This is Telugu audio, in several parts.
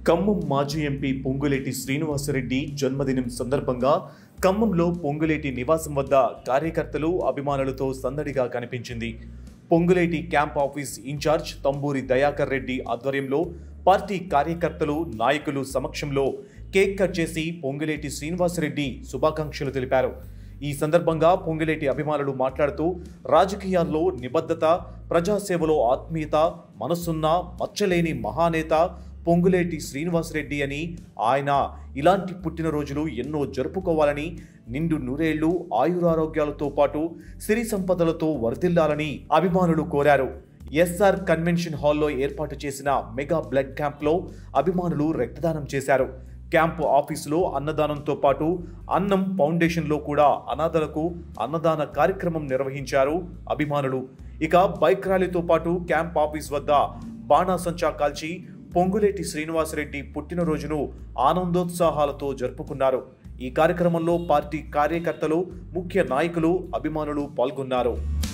ఖమ్మం మాజీ ఎంపీ పొంగులేటి శ్రీనివాసరెడ్డి జన్మదినం సందర్భంగా ఖమ్మంలో పొంగులేటి నివాసం వద్ద కార్యకర్తలు అభిమానులతో సందడిగా కనిపించింది Ponguleti camp office incharge Thamburi Dayakar Reddy ఆధ్వర్యంలో పార్టీ కార్యకర్తలు నాయకులు సమక్షంలో కేక్ కట్ చేసి పొంగులేటి శ్రీనివాసరెడ్డి శుభాకాంక్షలు తెలిపారు ఈ సందర్భంగా పొంగులేటి అభిమానులు మాట్లాడుతూ రాజకీయాల్లో నిబద్ధత ప్రజాసేవలో ఆత్మీయత మనసున్న మచ్చలేని మహానేత పొంగులేటి శ్రీనివాసరెడ్డి అని ఆయన ఇలాంటి పుట్టినరోజులు ఎన్నో జరుపుకోవాలని నిండు నూరేళ్లు ఆయురారోగ్యాలతో పాటు సిరి సంపదలతో వర్ధిల్లాలని అభిమానులు కోరారు ఎస్ఆర్ కన్వెన్షన్ హాల్లో ఏర్పాటు చేసిన మెగా బ్లడ్ క్యాంప్లో అభిమానులు రక్తదానం చేశారు క్యాంపు ఆఫీసులో అన్నదానంతో పాటు అన్నం ఫౌండేషన్లో కూడా అనాథలకు అన్నదాన కార్యక్రమం నిర్వహించారు అభిమానులు ఇక బైక్ ర్యాలీతో పాటు క్యాంప్ ఆఫీస్ వద్ద బాణాసంచా కాల్చి పొంగులేటి శ్రీనివాసరెడ్డి పుట్టినరోజును ఆనందోత్సాహాలతో జరుపుకున్నారు ఈ కార్యక్రమంలో పార్టీ కార్యకర్తలు ముఖ్య నాయకులు అభిమానులు పాల్గొన్నారు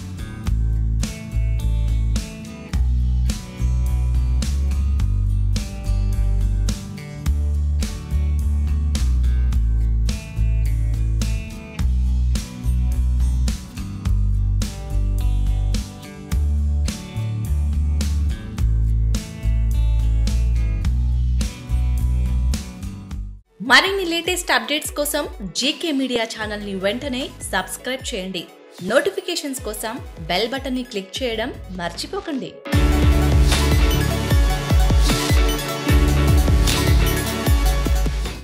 మరిన్ని లేటెస్ట్ అప్డేట్స్ కోసం జీకే మీడియా ఛానల్ని వెంటనే సబ్స్క్రైబ్ చేయండి నోటిఫికేషన్స్ కోసం బెల్ బటన్ని క్లిక్ చేయడం మర్చిపోకండి